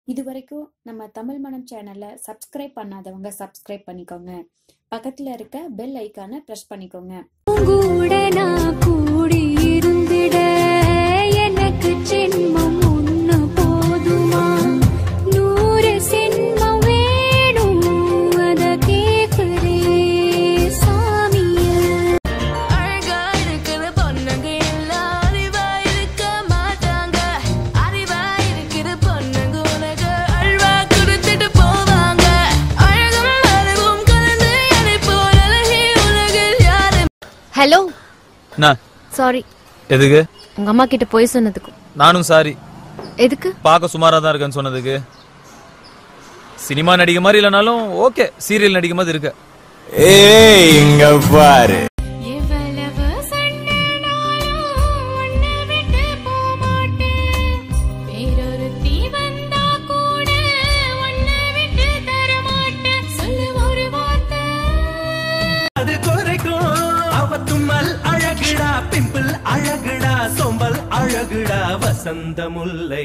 இது வரைக்கும் நம்ம தமிழ் மனம் சேனலை சப்ஸ்கிரைப் பண்ணாதவங்க சப்ஸ்கிரைப் பண்ணிக்கோங்க பக்கத்தில் இருக்க பெல் ஐக்கானை ப்ரெஸ் பண்ணிக்கோங்க கூட நான் கூடி இருந்திட எனக்கு ஜென்மம் ஒண்ணு போதுமா நூறு சென்மம் வேணும் அத கேக்குறே சாமிய அழகா இருக்கிற பொண்ணுங்க எல்லாம் அறிவா இருக்க மாட்டாங்க அறிவா இருக்கிற பொண்ணுங்க உனக்கு அல்வா கொடுத்துட்டு போவாங்க அழகும் அறிவும் கலந்து என்னை போல் அழகி உலகில் யாரும் ஹலோ என்ன சாரி எதுக்கு உங்க அம்மா கிட்ட போய் சொன்னதுக்கு நானும் சாரி எதுக்கு பார்க்க சுமாராக தான் இருக்கேன்னு சொன்னதுக்கு சினிமா நடிக்க மாதிரி இல்லைனாலும் ஓகே சீரியல் நடிக்க மாதிரி இருக்க ஏய் இங்க பாரு எவ்வளவு சண்டைனாலும் உன்னை விட்டு போமாட்டேன் வேறொருத்தி வந்தா கூட உன்னை விட்டு தரமாட்டேன் சொல்லு ஒரு வார்த்தை அது குறைக்கும் அவ தும்மல் அழகுடா பிம்பிள் அழகுடா சோம்பல் அழகுடா வசந்த முல்லை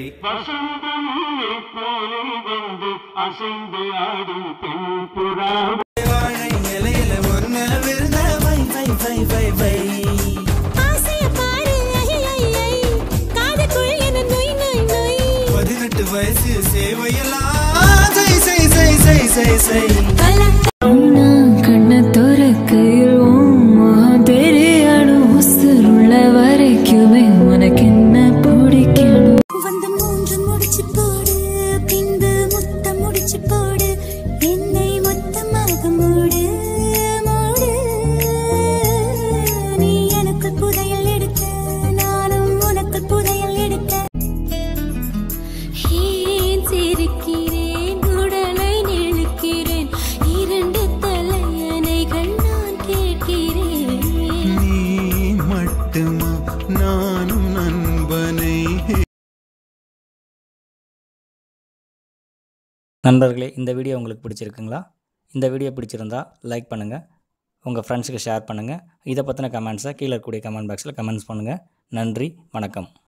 ஆசைய பாரு ஐ ஐ ஐ காதுக்குள் என்ன நொய் நொய் நொய் பதினெட்டு வயசு சேவையெல்லாம் செய் செய் செய் செய் செய் செய் கண்ண துறக்கையில் தெரியணும் உள்ள வரைக்குமே உனக்கு என்ன பிடிக்கணும் வந்து மூன்று முடிச்சு போடு பின்பு முத்தம் முடிச்சு போடு என்னை மொத்தமாக மூடு மூடு நீ எனக்கு புதையல் எடுக்க நானும் உனக்கு புதையல் எடுக்க ஏன் சிரிக்கிறேன் உடலை நெழுக்கிறேன் இரண்டு தலையணைகள் நான் கேட்கிறேன் நீ மட்டுமா நானும் நண்பனை நண்பர்களே இந்த வீடியோ உங்களுக்கு பிடிச்சிருக்குங்களா இந்த வீடியோ பிடிச்சிருந்தா லைக் பண்ணுங்கள் உங்கள் ஃப்ரெண்ட்ஸுக்கு ஷேர் பண்ணுங்கள் இதை பற்றின கமெண்ட்ஸை கீழே இருக்கக்கூடிய கமெண்ட் பாக்ஸில் கமெண்ட்ஸ் பண்ணுங்கள் நன்றி வணக்கம்